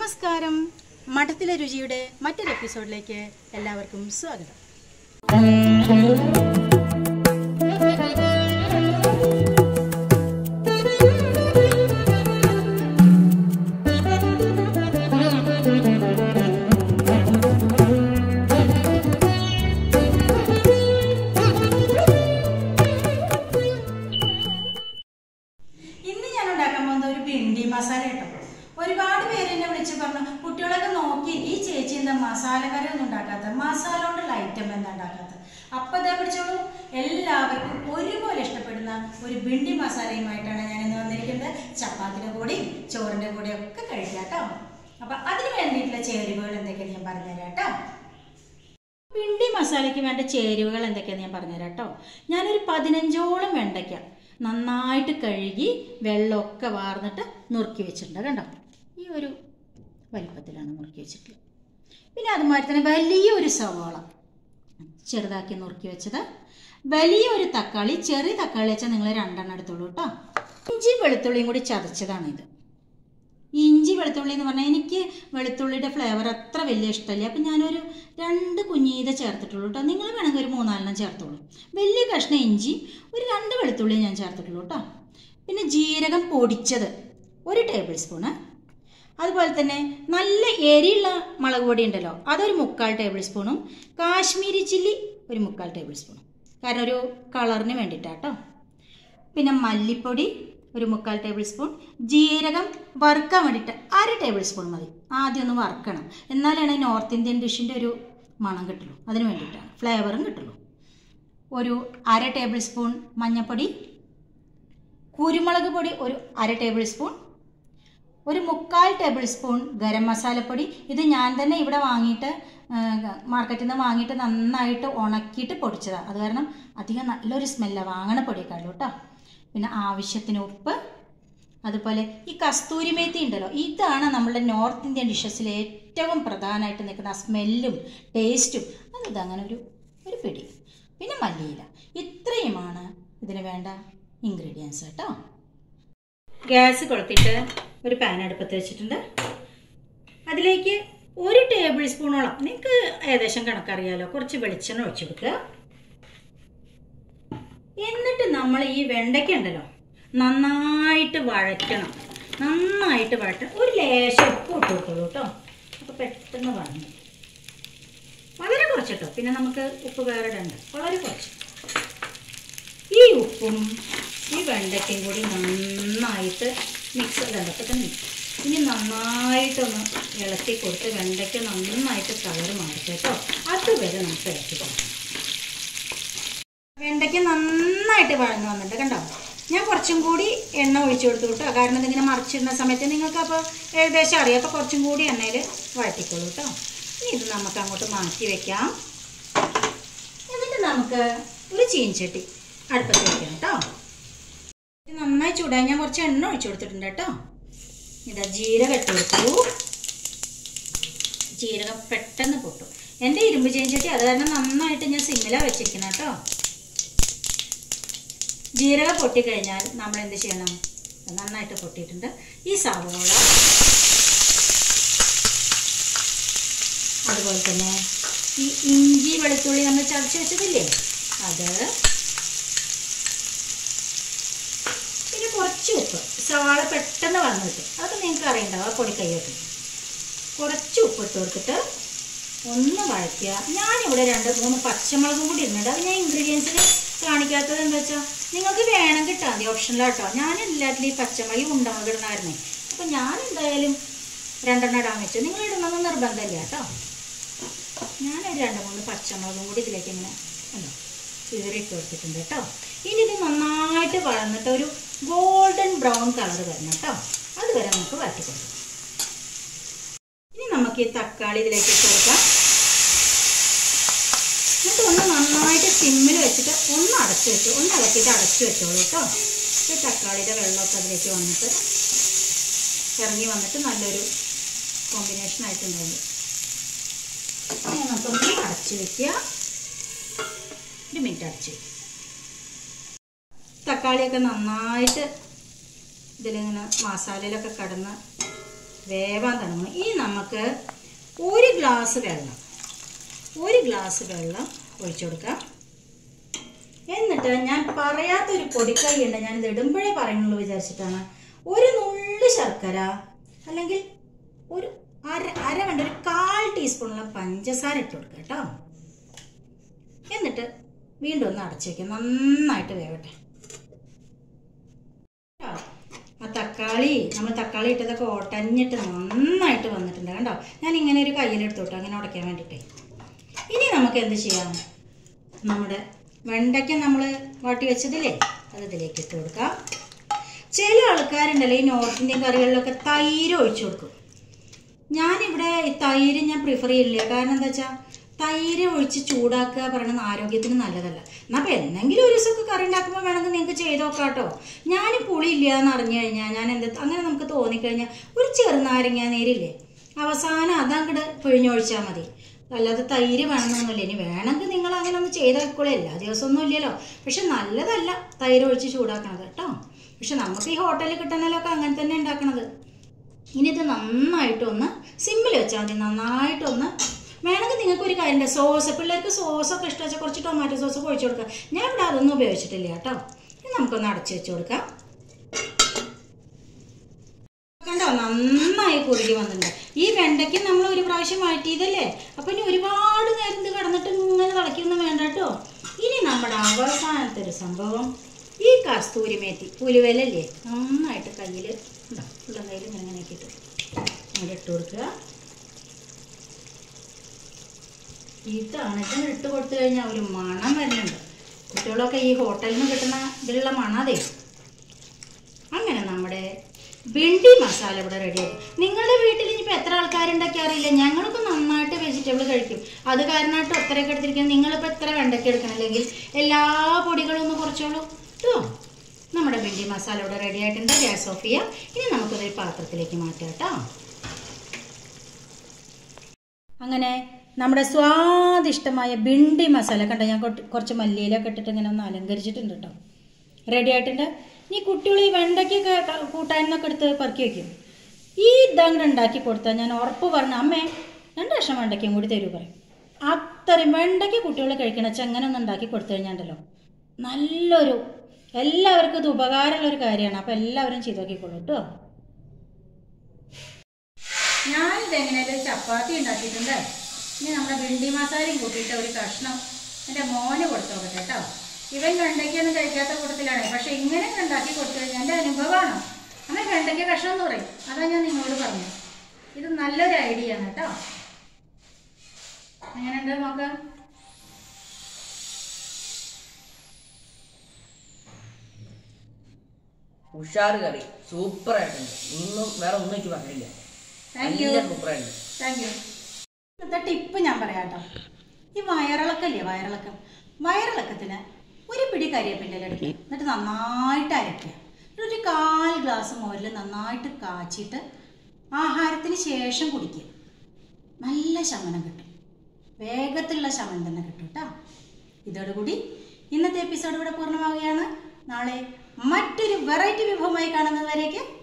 നമസ്കാരം മഠത്തിലെ രുചിയുടെ മറ്റൊരു എപ്പിസോഡിലേക്ക് എല്ലാവർക്കും സ്വാഗതം ഇന്ന് ഞാൻ ഉണ്ടാക്കാൻ പോകുന്നത് ഒരു പിണ്ടി മസാല കേട്ടോ ഒരുപാട് പേര് എന്നെ വിളിച്ച് പറഞ്ഞു കുട്ടികളൊക്കെ നോക്കി ഈ ചേച്ചി എന്താ മസാല കറി ഒന്നും ഉണ്ടാക്കാത്ത മസാല കൊണ്ടുള്ള ഐറ്റം എന്താ ഉണ്ടാക്കാത്തത് അപ്പൊ അതേ പിടിച്ചോളൂ എല്ലാവർക്കും ഒരുപോലെ ഇഷ്ടപ്പെടുന്ന ഒരു ബിണ്ടി മസാലയുമായിട്ടാണ് ഞാൻ ഇന്ന് വന്നിരിക്കുന്നത് ചപ്പാത്തിയുടെ കൂടെയും ചോറിന്റെ കൂടെയും ഒക്കെ കഴിക്കാം കേട്ടോ അപ്പൊ അതിന് വേണ്ടിയിട്ടുള്ള ചേരുവകൾ എന്തൊക്കെയാണെന്ന് ഞാൻ പറഞ്ഞുതരാം കേട്ടോ പിണ്ടി മസാലയ്ക്ക് വേണ്ട ചേരുവകൾ എന്തൊക്കെയാണെന്ന് ഞാൻ പറഞ്ഞുതരാം കേട്ടോ ഞാനൊരു പതിനഞ്ചോളം വെണ്ടയ്ക്ക നന്നായിട്ട് കഴുകി വെള്ളമൊക്കെ വാർന്നിട്ട് നുറുക്കി വെച്ചിട്ടുണ്ട് കണ്ടോ ഈ ഒരു വലിപ്പത്തിലാണ് നുറുക്കി വെച്ചിട്ടുള്ളത് പിന്നെ അതുമാതിരി തന്നെ വലിയൊരു സവാള ചെറുതാക്കി നുറുക്കി വെച്ചത് വലിയൊരു തക്കാളി ചെറിയ തക്കാളി വെച്ചാൽ നിങ്ങൾ രണ്ടെണ്ണം എടുത്തോളൂ കേട്ടോ ഇഞ്ചി വെളുത്തുള്ളിയും കൂടി ചതച്ചതാണിത് ഈ ഇഞ്ചി വെളുത്തുള്ളി എന്ന് പറഞ്ഞാൽ എനിക്ക് വെളുത്തുള്ളിയുടെ ഫ്ലേവർ അത്ര വലിയ ഇഷ്ടമല്ല അപ്പം ഞാനൊരു രണ്ട് കുഞ്ഞീത ചേർത്തിട്ടുള്ളൂ കേട്ടോ നിങ്ങൾ വേണമെങ്കിൽ ഒരു മൂന്നാലെണ്ണം ചേർത്തോളൂ വലിയ കഷ്ണം ഇഞ്ചി ഒരു രണ്ട് വെളുത്തുള്ളി ഞാൻ ചേർത്തിട്ടുള്ളൂ കേട്ടോ പിന്നെ ജീരകം പൊടിച്ചത് ഒരു ടേബിൾ സ്പൂണ് അതുപോലെ തന്നെ നല്ല എരിയുള്ള മുളക് പൊടി ഉണ്ടല്ലോ അതൊരു മുക്കാൽ ടേബിൾ സ്പൂണും കാശ്മീരി ചില്ലി ഒരു മുക്കാൽ ടേബിൾ സ്പൂണും കാരണം ഒരു കളറിന് വേണ്ടിയിട്ടാട്ടോ പിന്നെ മല്ലിപ്പൊടി ഒരു മുക്കാൽ ടേബിൾ സ്പൂൺ ജീരകം വറുക്കാൻ വേണ്ടിയിട്ട് അര ടേബിൾ സ്പൂൺ മതി ആദ്യം ഒന്ന് വറുക്കണം എന്നാലാണ് നോർത്ത് ഇന്ത്യൻ ഡിഷിൻ്റെ ഒരു മണം കിട്ടുള്ളൂ അതിന് വേണ്ടിയിട്ടാണ് ഫ്ലേവറും കിട്ടുള്ളൂ ഒരു അര ടേബിൾ സ്പൂൺ മഞ്ഞൾപ്പൊടി കുരുമുളക് പൊടി ഒരു അര ടേബിൾ സ്പൂൺ ഒരു മുക്കാൽ ടേബിൾ സ്പൂൺ ഗരം മസാലപ്പൊടി ഇത് ഞാൻ തന്നെ ഇവിടെ വാങ്ങിയിട്ട് മാർക്കറ്റിൽ നിന്ന് വാങ്ങിയിട്ട് നന്നായിട്ട് ഉണക്കിയിട്ട് പൊടിച്ചതാണ് അത് കാരണം അധികം നല്ലൊരു സ്മെല്ലാണ് വാങ്ങണ പൊടിയേക്കാളും കേട്ടോ പിന്നെ ആവശ്യത്തിന് ഉപ്പ് അതുപോലെ ഈ കസ്തൂരി മേത്തി ഉണ്ടല്ലോ ഇതാണ് നമ്മുടെ നോർത്ത് ഇന്ത്യൻ ഡിഷസിൽ ഏറ്റവും പ്രധാനമായിട്ട് നിൽക്കുന്ന ആ സ്മെല്ലും ടേസ്റ്റും അത് ഇതങ്ങനെ ഒരു ഒരു പിടി പിന്നെ മല്ലിയില ഇത്രയുമാണ് ഇതിന് വേണ്ട ഇൻഗ്രീഡിയൻസ് കേട്ടോ ഗ്യാസ് കൊളുത്തിട്ട് ഒരു പാൻ അടുപ്പത്ത് വെച്ചിട്ടുണ്ട് അതിലേക്ക് ഒരു ടേബിൾ സ്പൂണോളം നിങ്ങൾക്ക് ഏകദേശം കണക്കറിയാലോ കുറച്ച് വെളിച്ചെണ്ണ ഒഴിച്ചു കൊടുക്കുക എന്നിട്ട് നമ്മൾ ഈ വെണ്ടയ്ക്ക ഉണ്ടല്ലോ നന്നായിട്ട് വഴറ്റണം നന്നായിട്ട് വഴറ്റണം ഒരു ലേശം ഉപ്പ് ഇട്ട് കൊടുത്തോളൂ കേട്ടോ അപ്പോൾ പെട്ടെന്ന് വഴങ്ങും വളരെ കുറച്ച് കേട്ടോ പിന്നെ നമുക്ക് ഉപ്പ് വേറെ ഇടണ്ട വളരെ കുറച്ച് ഈ ഉപ്പും ഈ വെണ്ടയ്ക്കയും കൂടി നന്നായിട്ട് മിക്സ് ഇടണ്ടപ്പോൾ തന്നെ ഇനി നന്നായിട്ടൊന്ന് ഇളക്കി കൊടുത്ത് വെണ്ടയ്ക്ക നന്നായിട്ട് കളർ മാറിട്ട് കേട്ടോ അതുവരെ നമുക്ക് ഇളക്കി കൊടുക്കണം വെണ്ടയ്ക്ക നന്നായിട്ട് വഴന്ന് വന്നിട്ട് കണ്ടോ ഞാൻ കുറച്ചും കൂടി എണ്ണ ഒഴിച്ചു കൊടുത്തു കേട്ടോ കാരണം ഇതിങ്ങനെ മറിച്ചിടുന്ന സമയത്ത് നിങ്ങൾക്ക് അപ്പോൾ ഏകദേശം അറിയാം അപ്പോൾ കുറച്ചും കൂടി എണ്ണയിൽ വഴറ്റിക്കോളൂ കേട്ടോ ഇനി ഇത് നമുക്ക് അങ്ങോട്ട് മാറ്റി വെക്കാം എന്നിട്ട് നമുക്ക് ഒരു ചീൻചട്ടി അടുപ്പത്ത് വെക്കാം കേട്ടോ ഇത് നന്നായി ചൂടായി ഞാൻ കുറച്ച് എണ്ണ ഒഴിച്ചു കൊടുത്തിട്ടുണ്ട് കേട്ടോ ഇതാ ജീരകം ഇട്ട് കൊടുത്തു ജീരകം പെട്ടെന്ന് പൊട്ടും എൻ്റെ ഇരുമ്പ് ചീൻചട്ടി അത് കാരണം നന്നായിട്ട് ഞാൻ സിമ്മിലാണ് വെച്ചിരിക്കണം കേട്ടോ ജീരകം പൊട്ടിക്കഴിഞ്ഞാൽ നമ്മൾ എന്ത് ചെയ്യണം നന്നായിട്ട് പൊട്ടിയിട്ടുണ്ട് ഈ സവോള അതുപോലെ തന്നെ ഈ ഇഞ്ചി വെളുത്തുള്ളി നമ്മൾ ചതച്ച് വെച്ചതില്ലേ അത് പിന്നെ കുറച്ച് ഉപ്പ് സവാള പെട്ടെന്ന് വന്നു കിട്ടും അതൊക്കെ നിങ്ങൾക്ക് അറിയണ്ടാവും ആ പൊടി കൈയ്യോട്ട് കുറച്ച് ഉപ്പ് ഇട്ട് കൊടുത്തിട്ട് ഒന്ന് വഴറ്റുക ഞാനിവിടെ രണ്ട് മൂന്ന് പച്ചമുളകും കൂടി ഇടുന്നുണ്ട് അത് ഞാൻ ഇൻഗ്രീഡിയൻസിൽ കാണിക്കാത്തത് എന്താ വെച്ചാൽ നിങ്ങൾക്ക് വേണം കിട്ടാൽ മതി ഓപ്ഷനിലാട്ടോ ഞാൻ എല്ലാത്തിലും ഈ പച്ചമുളക് ഉണ്ടാവുക ഇടണമായിരുന്നേ അപ്പം ഞാൻ എന്തായാലും രണ്ടെണ്ണം ഇടാൻ വെച്ചു നിങ്ങൾ ഇടണമെന്ന് നിർബന്ധമില്ല കേട്ടോ ഞാനൊരു രണ്ട് മൂന്ന് പച്ചമുളകും കൂടി ഇതിലേക്ക് ഇങ്ങനെ ഉണ്ടോ ഇട്ട് കൊടുത്തിട്ടുണ്ട് കേട്ടോ ഇനി ഇത് നന്നായിട്ട് വളർന്നിട്ട് ഒരു ഗോൾഡൻ ബ്രൗൺ കളർ വരണം കേട്ടോ അതുവരെ നമുക്ക് വഴറ്റി കൊടുക്കാം ഇനി നമുക്ക് ഈ തക്കാളി ഇതിലേക്ക് ഇട്ട് കൊടുക്കാം എന്നിട്ട് ഒന്ന് നന്നായിട്ട് സിമ്മിൽ വെച്ചിട്ട് ഒന്ന് അടച്ചു വെച്ചു ഒന്ന് ഇളക്കിയിട്ട് അടച്ചു വെച്ചോളൂ കേട്ടോ ഈ തക്കാളിയുടെ വെള്ളമൊക്കെ അതിലേക്ക് വന്നിട്ട് ഇറങ്ങി വന്നിട്ട് നല്ലൊരു കോമ്പിനേഷൻ ആയിട്ടുണ്ടാവും ഇനി നമുക്കൊന്ന് അടച്ചു വെക്കുക ഒരു മിനിറ്റ് അടച്ചു വെക്കുക തക്കാളിയൊക്കെ നന്നായിട്ട് ഇതിലിങ്ങനെ മസാലയിലൊക്കെ കടന്ന് വേവാൻ തുടങ്ങണം ഇനി നമുക്ക് ഒരു ഗ്ലാസ് വെള്ളം ഒരു ഗ്ലാസ് വെള്ളം ഒഴിച്ചു കൊടുക്കാം എന്നിട്ട് ഞാൻ പറയാത്തൊരു പൊടിക്കൈ ഉണ്ട് ഞാനിത് ഇടുമ്പോഴേ പറയുന്നുള്ളൂ വിചാരിച്ചിട്ടാണ് ഒരു നുള്ളി ശർക്കര അല്ലെങ്കിൽ ഒരു അര അര വേണ്ട ഒരു കാൽ ടീസ്പൂണുള്ള പഞ്ചസാര ഇട്ട് കൊടുക്കുക കേട്ടോ എന്നിട്ട് വീണ്ടും ഒന്ന് അടച്ചു വയ്ക്കുക നന്നായിട്ട് വേവട്ടെ കേട്ടോ? ആ തക്കാളി നമ്മൾ തക്കാളി ഇട്ടതൊക്കെ ഒട്ടഞ്ഞിട്ട് നന്നായിട്ട് വന്നിട്ടുണ്ട് കണ്ടോ ഞാൻ ഇങ്ങനെ ഒരു കയ്യിലെടുത്തു കേട്ടോ അങ്ങനെ ഉടയ്ക്കാൻ വേണ്ടിയിട്ടേ ഇനി നമുക്ക് എന്ത് ചെയ്യാം നമ്മുടെ വെണ്ടയ്ക്ക നമ്മൾ വാട്ടി വെച്ചതില്ലേ അത് ഇതിലേക്ക് ഇട്ട് കൊടുക്കാം ചില ആൾക്കാരുണ്ടല്ലോ ഈ നോർത്ത് ഇന്ത്യൻ കറികളിലൊക്കെ തൈര് ഒഴിച്ചു കൊടുക്കും ഞാനിവിടെ ഈ തൈര് ഞാൻ പ്രിഫർ ചെയ്യില്ല കാരണം എന്താ വെച്ചാൽ തൈര് ഒഴിച്ച് ചൂടാക്കുക പറയണത് ആരോഗ്യത്തിന് നല്ലതല്ല എന്നാൽ അപ്പോൾ എന്തെങ്കിലും ഒരു ദിവസമൊക്കെ കറി ഉണ്ടാക്കുമ്പോൾ വേണമെങ്കിൽ നിങ്ങൾക്ക് ചെയ്ത് നോക്കാം കേട്ടോ ഞാൻ പുളി ഇല്ല എന്ന് അറിഞ്ഞു കഴിഞ്ഞാൽ ഞാൻ എന്ത് അങ്ങനെ നമുക്ക് തോന്നിക്കഴിഞ്ഞാൽ ഒരു ചെറുനാരങ്ങ നീരില്ലേ അവസാനം അതങ്ങോട്ട് പിഴിഞ്ഞൊഴിച്ചാൽ മതി അല്ലാതെ തൈര് വേണമെന്നൊന്നുമില്ല ഇനി വേണമെങ്കിൽ നിങ്ങൾ അങ്ങനെ ഒന്ന് ചെയ്താൽക്കോളൂ എല്ലാ ദിവസമൊന്നും ഇല്ലല്ലോ പക്ഷെ നല്ലതല്ല തൈര് ഒഴിച്ച് ചൂടാക്കണത് കേട്ടോ പക്ഷെ നമുക്ക് ഈ ഹോട്ടലിൽ കിട്ടണതിലൊക്കെ അങ്ങനെ തന്നെ ഉണ്ടാക്കണത് ഇനി ഇത് നന്നായിട്ടൊന്ന് സിമ്മിൽ വെച്ചാൽ മതി നന്നായിട്ടൊന്ന് വേണമെങ്കിൽ നിങ്ങൾക്ക് ഒരു കാര്യം സോസ് പിള്ളേർക്ക് സോസൊക്കെ ഇഷ്ടം വെച്ചാൽ കുറച്ച് ടൊമാറ്റോ സോസ് ഒഴിച്ചു കൊടുക്കുക ഞാൻ ഇവിടെ അതൊന്നും ഉപയോഗിച്ചിട്ടില്ല കേട്ടോ ഇനി നമുക്കൊന്ന് അടച്ചു വെച്ച് കൊടുക്കാം കണ്ടോ നന്നായി കുറുകി വന്നിട്ടുണ്ട് ഈ വെണ്ടയ്ക്ക് നമ്മൾ ഒരു പ്രാവശ്യം മാറ്റിയതല്ലേ അപ്പൊ ഇനി ഒരുപാട് നേരം ഇത് കിടന്നിട്ട് ഇങ്ങനെ തിളയ്ക്കൊന്നും വേണ്ട കേട്ടോ ഇനി നമ്മുടെ അവസാനത്തെ ഒരു സംഭവം ഈ കസ്തൂരി മേത്തി പുലിവേലല്ലേ നന്നായിട്ട് കയ്യിൽ ഉണ്ടോ ഉള്ള കയ്യിൽ ഇങ്ങനെ ഇങ്ങനെ ആക്കിയിട്ട് ഇങ്ങനെ ഇട്ട് കൊടുക്കുക ഇതാണ് ഇതിന് ഇട്ട് കൊടുത്തു കഴിഞ്ഞാൽ ഒരു മണം വരുന്നുണ്ട് കുട്ടികളൊക്കെ ഈ ഹോട്ടലിൽ നിന്ന് കിട്ടുന്ന ഇതിലുള്ള മണം അതെ അങ്ങനെ നമ്മുടെ ബിണ്ടി മസാല ഇവിടെ റെഡിയായി നിങ്ങളുടെ വീട്ടിൽ ഇനിയിപ്പോൾ എത്ര ആൾക്കാരുണ്ടാക്കി അറിയില്ല ഞങ്ങളൊക്കെ നന്നായിട്ട് വെജിറ്റബിൾ കഴിക്കും അത് കാരണമായിട്ട് ഒത്തരയൊക്കെ എടുത്തിരിക്കുന്നത് നിങ്ങളിപ്പോൾ എത്ര വെണ്ടയ്ക്ക എടുക്കണില്ലെങ്കിൽ എല്ലാ പൊടികളും ഒന്ന് കുറച്ചോളൂ കേട്ടോ നമ്മുടെ ബിണ്ടി മസാല ഇവിടെ റെഡി ആയിട്ടുണ്ട് ഗ്യാസ് ഓഫ് ചെയ്യാം ഇനി നമുക്കതൊരു പാത്രത്തിലേക്ക് മാറ്റാം കേട്ടോ അങ്ങനെ നമ്മുടെ സ്വാദിഷ്ടമായ ബിണ്ടി മസാല കണ്ടോ ഞാൻ കൊട്ട്- കുറച്ച് മല്ലിയിലൊക്കെ ഇട്ടിട്ട് ഇങ്ങനെ ഒന്ന് അലങ്കരിച്ചിട്ടുണ്ട് കേട്ടോ റെഡി ആയിട്ടുണ്ട് ഈ കുട്ടികൾ ഈ വെണ്ടയ്ക്കൊക്കെ ക- കൂട്ടാനൊക്കെ എടുത്ത് പെറുക്കി വയ്ക്കും ഈ ഇതങ്ങനെ ഉണ്ടാക്കി കൊടുത്താൽ ഞാൻ ഉറപ്പ് പറഞ്ഞു അമ്മേ രണ്ട് വർഷം വെണ്ടയ്ക്കയും കൂടി തരൂ പറയും അത്രയും വെണ്ടയ്ക്ക് കുട്ടികൾ കഴിക്കണ വെച്ചാൽ അങ്ങനെ ഒന്ന് ഉണ്ടാക്കി കൊടുത്തു കഴിഞ്ഞാണ്ടല്ലോ നല്ലൊരു എല്ലാവർക്കും ഇത് ഉപകാരമുള്ള ഒരു കാര്യമാണ് അപ്പോൾ എല്ലാവരും ചെയ്ത് നോക്കിക്കോളൂ കേട്ടോ ഞാനിത് എങ്ങനെയാലും ചപ്പാത്തി ഉണ്ടാക്കിയിട്ടുണ്ട് ഇനി നമ്മുടെ ബിണ്ടി മസാലയും കൂട്ടിയിട്ട് ഒരു കഷ്ണം എൻ്റെ മോന് കൊടുത്തു നോക്കട്ടെ കേട്ടോ ഇവൻ വെണ്ടയ്ക്കൊന്നും കഴിക്കാത്ത കൂട്ടത്തിലാണ് പക്ഷെ ഇങ്ങനെ ഉണ്ടാക്കി കൊടുത്തു കഴിഞ്ഞാൽ എൻ്റെ അനുഭവമാണ് അമ്മ വെണ്ടയ്ക്ക കഷ്ണം എന്ന് പറയും അതാ ഞാൻ നിങ്ങളോട് പറഞ്ഞു ഇത് നല്ലൊരു ഐഡിയ ആണ് കേട്ടോ എങ്ങനെയുണ്ട് നോക്കാം ഉഷാറ് കറി സൂപ്പർ ആയിട്ടുണ്ട് ഒന്നും വേറെ ഒന്നും എനിക്ക് പറഞ്ഞില്ല താങ്ക് യു നല്ല സൂപ്പർ ആയിട്ടുണ്ട് താങ്ക് യു ഇന്നത്തെ ടിപ്പ് ഞാൻ പറയാം കേട്ടോ ഈ വയറിളക്കല്ലേ വയറിളക്കം വയറിളക്കത്തിന് ഒരു പിടി കരിയേപ്പിൻ്റെ ഇല എടുക്കുക എന്നിട്ട് നന്നായിട്ട് അരയ്ക്കുക എന്നിട്ട് ഒരു കാൽ ഗ്ലാസ് മോരിൽ നന്നായിട്ട് കാച്ചിട്ട് ആഹാരത്തിന് ശേഷം കുടിക്കുക നല്ല ശമനം കിട്ടും വേഗത്തിലുള്ള ശമനം തന്നെ കിട്ടും കേട്ടോ ഇതോടുകൂടി ഇന്നത്തെ എപ്പിസോഡ് ഇവിടെ പൂർണ്ണമാവുകയാണ് നാളെ മറ്റൊരു വെറൈറ്റി വിഭവമായി കാണുന്നതുവരേക്ക്